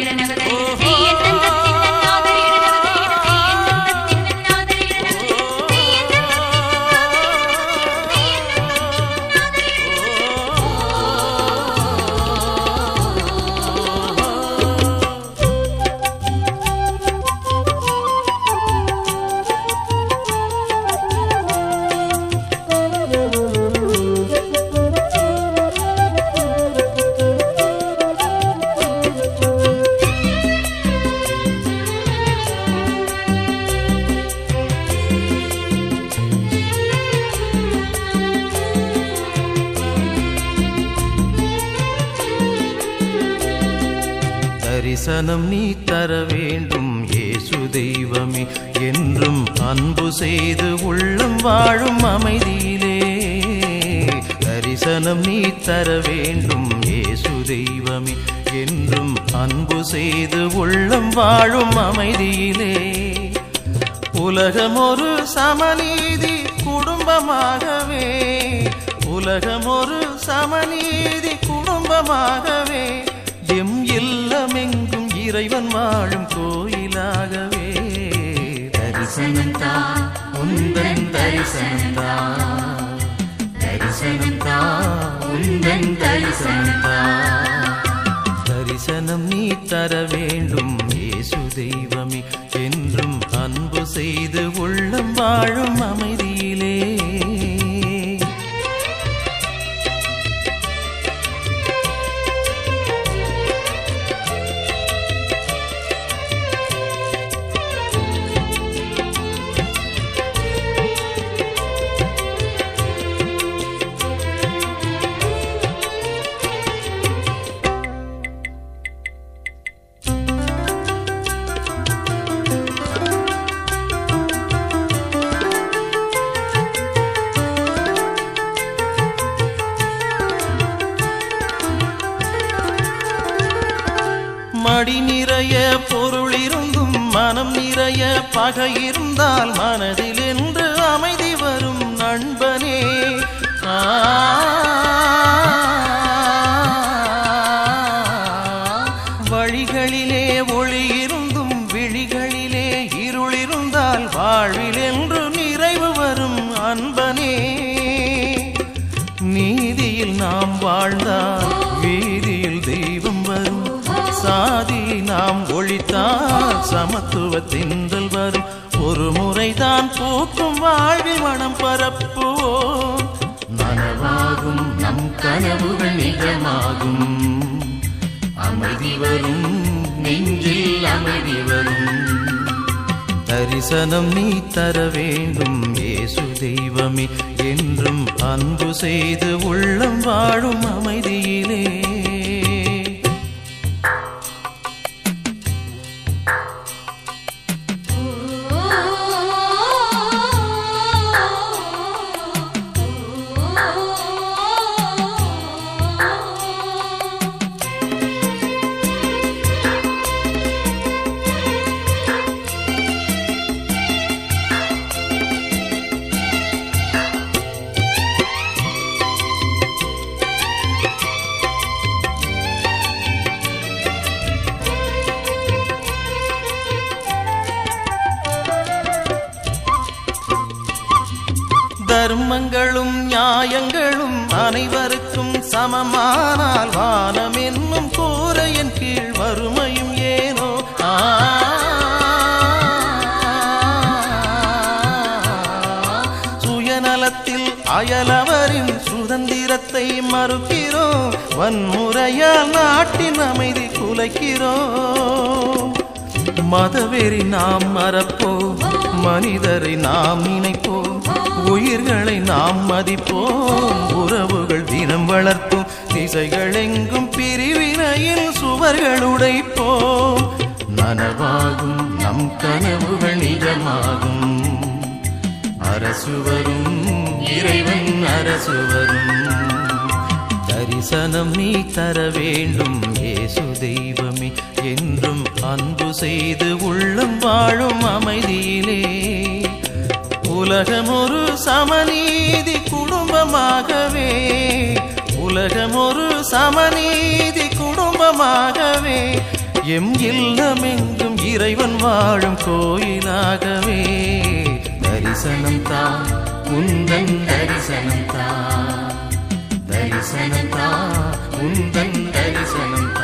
தரிசனம் நீ தர வேண்டும் இயேசு தெய்வமே என்றும் அன்பு செய்து உள்ளம் வாழும் அமைதியிலே தரிசனம் நீ தர வேண்டும் இயேசு தெய்வமே என்றும் அன்பு செய்து உள்ளம் வாழும் அமைதியிலே உலகம் ஒரு சமநீதி குடும்பமாகவே உலகம் ஒரு சமநீதி குடும்பமாகவே எம் இல்லமெங்கும் இறைவன் வாழும் கோயிலாகவே தரிசனம் தான் உந்தன் தரிசனம் தான் தரிசனம் தான் உந்தன் தரிசனம் தான் தரிசனம் நீ தர வேண்டும் இயேசு தெய்வமே என்றும் அன்பு செய்து உள்ளம் வாழும் அமைதியிலே மடி நிறைய பொருள் இருந்தும் மனம் நிறைய பகை இருந்தால் மனதில் என்று அமைதி வரும் நண்பனே ஆ. வழிகளிலே ஒளி இருந்தும் விழிகளிலே இருள் இருந்தால் வாழ்வில் என்று நிறைவு வரும் அன்பனே நீதியில் நாம் வாழ்ந்தால் வீதியில் தெய்வம் வரும் சாதி நாம் ஒழித்தால் சமத்துவ தின்றல் வரும் ஒரு முறைதான் பூக்கும் வாழ்வில் மனம் பரப்புவோம் நனவாகும் நம் கனவுகள் நிஜமாகும் அமைதி வரும் நெஞ்சில் அமைதி வரும் தரிசனம் நீ தர வேண்டும் இயேசு தெய்வமே என்றும் அன்பு செய்து உள்ளம் வாழும் அமைதியிலே தர்மங்களும் நியாயங்களும் அனைவருக்கும் சமமானால் வானம் என்னும் கூரையின் கீழ் வறுமையும் ஏனோ ஆ. சுயநலத்தில் அயலவரின் சுதந்திரத்தை மறுக்கிறோம் வன்முறையால் நாட்டின் அமைதி குலைக்கிறோம் மதவெறி நாம் மறப்போம் மனிதரை நாம் நினைப்போம் உயிர்களை நாம் மதிப்போம் உறவுகள் தினம் வளர்ப்போம் திசைகள் எங்கும் பிரிவினையில் சுவர்கள் உடைப்போம் நனவாகும் நம் கனவுகள் நிஜமாகும் அரசு வரும் இறைவன் அரசு வரும் தரிசனம் நீ தர வேண்டும் இயேசு தெய்வமே என்றும் அன்பு செய்து உள்ளம் வாழும் அமைதியிலே உலகம் ஒரு சமநீதி குடும்பமாகவே உலகம் ஒரு சமநீதி குடும்பமாகவே எம் இல்லமெங்கும் இறைவன் வாழும் கோயிலாகவே தரிசனம் தா உந்தன் தரிசனம் தா தரிசனம் தா உந்தன் தரிசனம் தா